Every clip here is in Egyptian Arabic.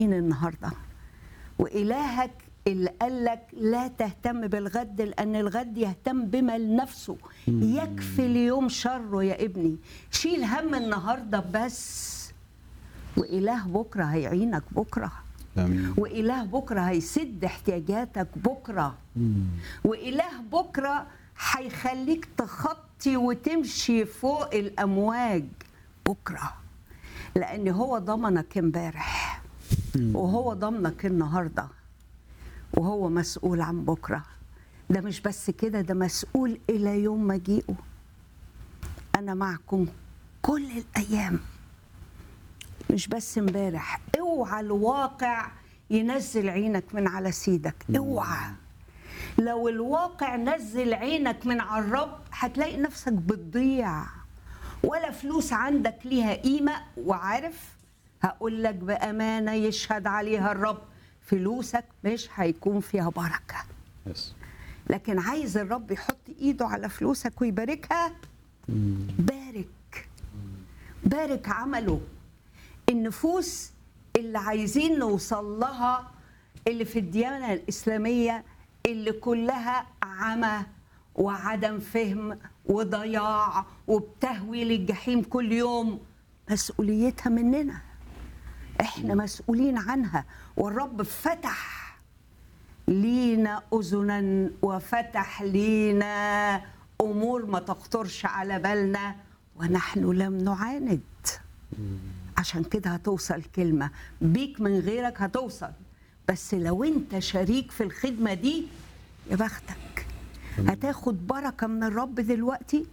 النهارده وإلهك اللي قال لك لا تهتم بالغد لأن الغد يهتم بما لنفسه يكفي اليوم شره يا ابني شيل هم النهارده بس وإله بكرة هيعينك بكرة امين وإله بكرة هيسد احتياجاتك بكرة وإله بكرة هيخليك تخطي وتمشي فوق الأمواج بكرة لأن هو ضمنك امبارح وهو ضمنك النهاردة وهو مسؤول عن بكرة ده مش بس كده ده مسؤول إلى يوم مجيئه أنا معكم كل الأيام مش بس امبارح اوعى الواقع ينزل عينك من على سيدك اوعى لو الواقع نزل عينك من على الرب هتلاقي نفسك بتضيع ولا فلوس عندك ليها قيمة وعارف هقول لك بأمانة يشهد عليها الرب فلوسك مش هيكون فيها بركة يس لكن عايز الرب يحط ايده على فلوسك ويباركها بارك بارك عمله النفوس اللي عايزين نوصل لها اللي في الديانة الإسلامية اللي كلها عمى وعدم فهم وضياع وبتهوي للجحيم كل يوم مسؤوليتها مننا احنا مسؤولين عنها والرب فتح لينا اذنا وفتح لينا امور ما تخطرش على بالنا ونحن لم نعاند عشان كده هتوصل كلمه بيك من غيرك هتوصل بس لو انت شريك في الخدمه دي يا بختك هتاخد بركه من الرب دلوقتي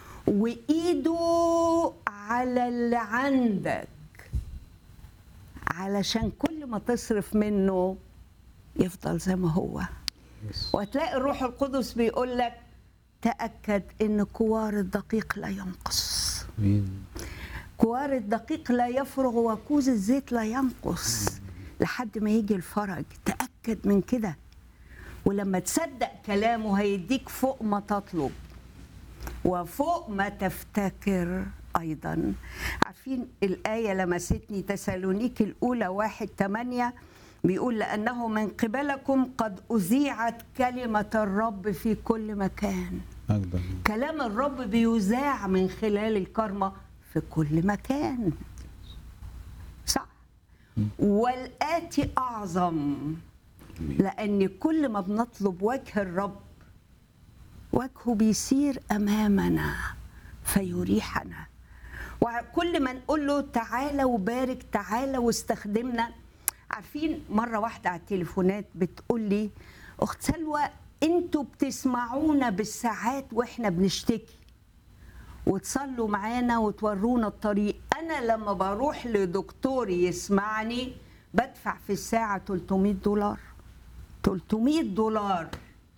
وايده على اللي عندك علشان كل ما تصرف منه يفضل زي ما هو يس وهتلاقي الروح القدس بيقول لك تأكد إن كوار الدقيق لا ينقص امين كوار الدقيق لا يفرغ وكوز الزيت لا ينقص لحد ما يجي الفرج تأكد من كده ولما تصدق كلامه هيديك فوق ما تطلب وفوق ما تفتكر أيضا عارفين الآية لمستني تسالونيك الأولى واحد ثمانية بيقول لأنه من قبلكم قد أذيعت كلمة الرب في كل مكان اقدر كلام الرب بيذاع من خلال الكرمة في كل مكان صح والآتي أعظم لأن كل ما بنطلب وجه الرب وجهه بيسير أمامنا فيريحنا وكل ما نقول له تعالى وبارك تعالى واستخدمنا عارفين مرة واحدة على التليفونات بتقول لي أخت سلوى انتوا بتسمعونا بالساعات واحنا بنشتكي وتصلوا معانا وتورونا الطريق انا لما بروح لدكتور يسمعني بدفع في الساعه 300 دولار 300 دولار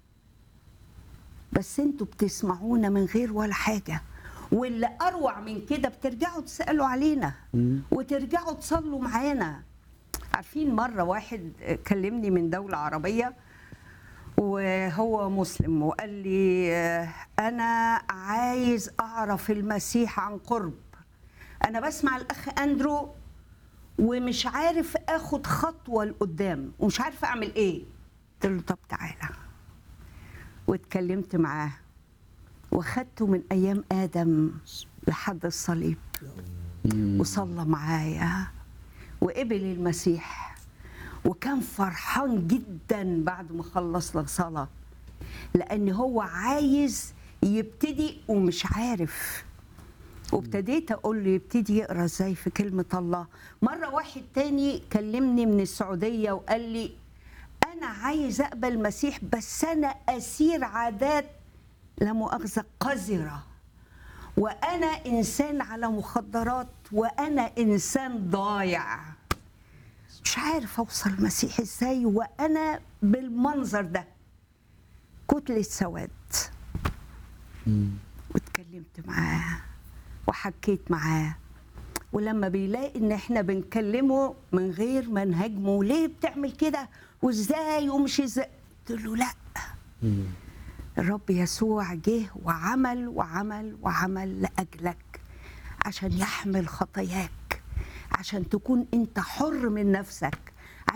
بس انتوا بتسمعونا من غير ولا حاجه واللي اروع من كده بترجعوا تسالوا علينا وترجعوا تصلوا معانا عارفين مره واحد كلمني من دوله عربيه وهو مسلم وقال لي آه، انا عايز اعرف المسيح عن قرب انا بسمع الاخ اندرو ومش عارف اخد خطوه لقدام ومش عارف اعمل ايه قلت له طب تعالى واتكلمت معاه واخدته من ايام ادم لحد الصليب وصلى معايا وقبل المسيح وكان فرحان جدا بعد ما خلص لك صلاة لأن هو عايز يبتدي ومش عارف وابتديت أقول له يبتدي يقرأ ازاي في كلمة الله مرة واحد تاني كلمني من السعودية وقال لي أنا عايز أقبل المسيح بس أنا أسير عادات لا مؤاخذة قذرة وأنا إنسان على مخدرات وأنا إنسان ضايع مش عارف اوصل المسيح ازاي وانا بالمنظر ده كتلة سواد واتكلمت معاه وحكيت معاه ولما بيلاقي ان احنا بنكلمه من غير ما نهاجمه ليه بتعمل كده وازاي ومش ازاي قلت له لا الرب يسوع جه وعمل وعمل وعمل لاجلك عشان يحمل خطاياك عشان تكون انت حر من نفسك